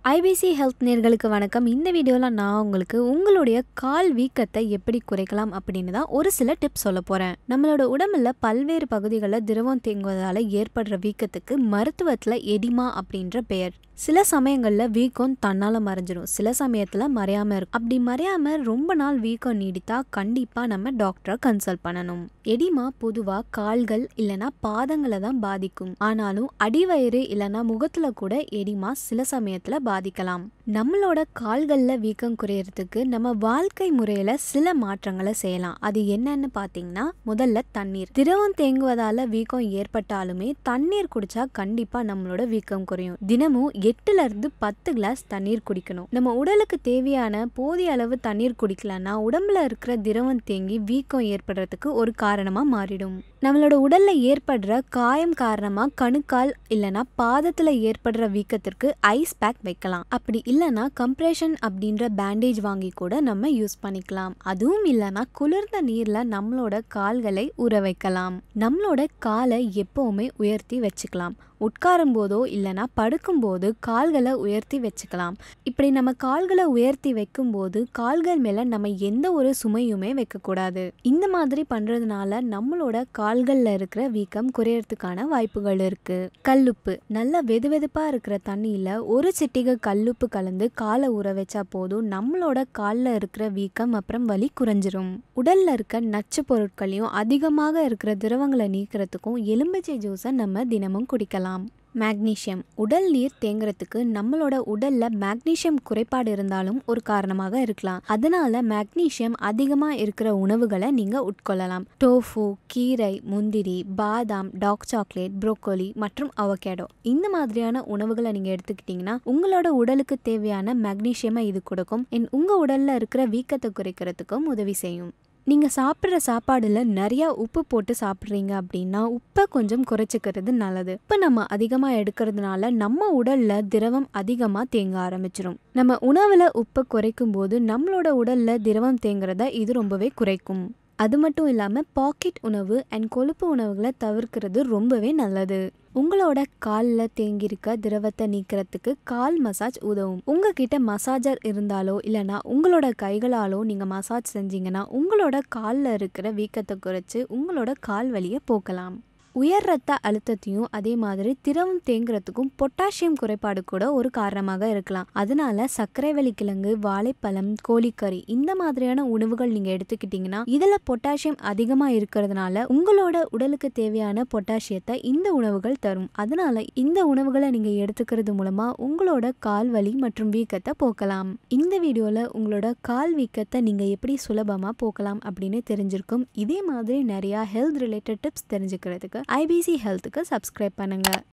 IBC health நேர்களுக்கு வணக்கம் இந்த வீடியோவில் நான் உங்களுக்கு உங்களுடைய கால் வீக்கத்தை எப்படி குறைக்கலாம் அப்படின்னு தான் ஒரு சில டிப்ஸ் சொல்ல போகிறேன் நம்மளோட உடம்புல பல்வேறு பகுதிகளில் திரவம் தேங்குவதால் ஏற்படுற வீக்கத்துக்கு மருத்துவத்தில் எடிமா அப்படின்ற பெயர் சில சமயங்களில் வீக்கம் தன்னால் மறைஞ்சிடும் சில சமயத்தில் மறையாமல் இருக்கும் அப்படி மறையாமல் ரொம்ப நாள் வீக்கம் நீடித்தா கண்டிப்பாக நம்ம டாக்டரை கன்சல்ட் பண்ணணும் எடிமா பொதுவாக கால்கள் இல்லைனா பாதங்களை தான் பாதிக்கும் ஆனாலும் அடிவயிறு இல்லைனா முகத்தில் கூட எடிமா சில சமயத்தில் பாதிக்கலாம் நம்மளோட கால்களில் வீக்கம் குறையறதுக்கு நம்ம வாழ்க்கை முறையில் சில மாற்றங்களை செய்யலாம் அது என்னன்னு பார்த்தீங்கன்னா முதல்ல தண்ணீர் திரவம் தேங்குவதால் வீக்கம் ஏற்பட்டாலுமே தண்ணீர் குடிச்சா கண்டிப்பாக நம்மளோட வீக்கம் குறையும் தினமும் எட்டுல இருந்து பத்து கிளாஸ் தண்ணீர் குடிக்கணும் நம்ம உடலுக்கு தேவையான போதிய அளவு தண்ணீர் குடிக்கலன்னா உடம்புல இருக்கிற திரவம் தேங்கி வீக்கம் ஏற்படுறதுக்கு ஒரு காரணமாக மாறிடும் நம்மளோட உடல்ல ஏற்படுற காயம் காரணமா கணுக்கால் இல்லைன்னா பாதத்துல ஏற்படுற வீக்கத்திற்கு ஐஸ் பேக் வைக்கலாம் அப்படி இல்லைன்னா கம்ப்ரெஷன் அப்படின்ற பேண்டேஜ் வாங்கி கூட நம்ம யூஸ் பண்ணிக்கலாம் அதுவும் இல்லைன்னா குளிர்ந்த நீர்ல நம்மளோட கால்களை ஊற வைக்கலாம் நம்மளோட காலை எப்பவுமே உயர்த்தி வச்சுக்கலாம் உட்காரும் போதோ இல்லைன்னா படுக்கும்போது கால்களை உயர்த்தி வச்சுக்கலாம் இப்படி நம்ம கால்களை உயர்த்தி வைக்கும்போது கால்கள் மேலே நம்ம எந்த ஒரு சுமையுமே வைக்கக்கூடாது இந்த மாதிரி பண்ணுறதுனால நம்மளோட கால்களில் இருக்கிற வீக்கம் குறையறதுக்கான வாய்ப்புகள் இருக்கு கல்லுப்பு நல்ல வெது வெதுப்பாக இருக்கிற தண்ணியில் ஒரு சிட்டிகை கல்லுப்பு கலந்து காலை ஊற வச்சா போதும் நம்மளோட காலில் இருக்கிற வீக்கம் அப்புறம் வலி குறைஞ்சிரும் உடல்ல இருக்க நச்சு பொருட்களையும் அதிகமாக இருக்கிற திரவங்களை நீக்கிறதுக்கும் எலும்பிச்சை ஜூஸை நம்ம தினமும் குடிக்கலாம் மேக்னீஷியம் உடல் நீர் தேங்குறதுக்கு நம்மளோட உடல்ல மேக்னீஷியம் குறைபாடு இருந்தாலும் ஒரு காரணமாக இருக்கலாம் அதனால மேக்னீஷியம் அதிகமா இருக்கிற உணவுகளை நீங்க உட்கொள்ளலாம் டோஃபு கீரை முந்திரி பாதாம் டாக் சாக்லேட் புரோக்கோலி மற்றும் அவகேடோ இந்த மாதிரியான உணவுகளை நீங்க எடுத்துக்கிட்டீங்கன்னா உங்களோட உடலுக்கு தேவையான மேக்னீஷியமை இது கொடுக்கும் and உங்க உடல்ல இருக்கிற வீக்கத்தை குறைக்கிறதுக்கும் உதவி செய்யும் நீங்கள் சாப்பிட்ற சாப்பாடில் நிறையா உப்பு போட்டு சாப்பிட்றீங்க அப்படின்னா உப்பை கொஞ்சம் குறைச்சிக்கிறது நல்லது உப்பு நம்ம அதிகமாக எடுக்கிறதுனால நம்ம உடலில் திரவம் அதிகமாக தேங்க ஆரம்பிச்சிடும் நம்ம உணவில் உப்பை குறைக்கும் போது நம்மளோட உடலில் திரவம் தேங்குறத இது ரொம்பவே குறைக்கும் அது மட்டும் இல்லாமல் பாக்கெட் உணவு அண்ட் கொழுப்பு உணவுகளை தவிர்க்கிறது ரொம்பவே நல்லது உங்களோட காலில் தேங்கியிருக்க திரவத்தை நீக்கிறதுக்கு கால் மசாஜ் உதவும் உங்ககிட்ட மசாஜர் இருந்தாலோ இல்லைனா உங்களோட கைகளாலோ நீங்கள் மசாஜ் செஞ்சீங்கன்னா உங்களோட காலில் இருக்கிற வீக்கத்தை குறைச்சி உங்களோட கால் வலியை போக்கலாம் உயர் ரத்த அழுத்தத்தையும் அதே மாதிரி திரவம் தேங்குறதுக்கும் பொட்டாசியம் குறைபாடு கூட ஒரு காரணமாக இருக்கலாம் அதனால சர்க்கரை கிழங்கு வாழைப்பழம் கோழிக்கறி இந்த மாதிரியான உணவுகள் நீங்க எடுத்துக்கிட்டீங்கன்னா இதுல பொட்டாசியம் அதிகமா இருக்கிறதுனால உங்களோட உடலுக்கு தேவையான பொட்டாசியத்தை இந்த உணவுகள் தரும் அதனால இந்த உணவுகளை நீங்க எடுத்துக்கிறது மூலமா உங்களோட கால் வலி மற்றும் வீக்கத்தை போக்கலாம் இந்த வீடியோல உங்களோட கால் வீக்கத்தை நீங்க எப்படி சுலபமா போக்கலாம் அப்படின்னு தெரிஞ்சிருக்கும் இதே மாதிரி நிறைய ஹெல்த் ரிலேட்டட் டிப்ஸ் தெரிஞ்சுக்கிறதுக்கு ஐபிசி ஹெல்த்துக்கு சப்ஸ்கிரைப் பண்ணுங்க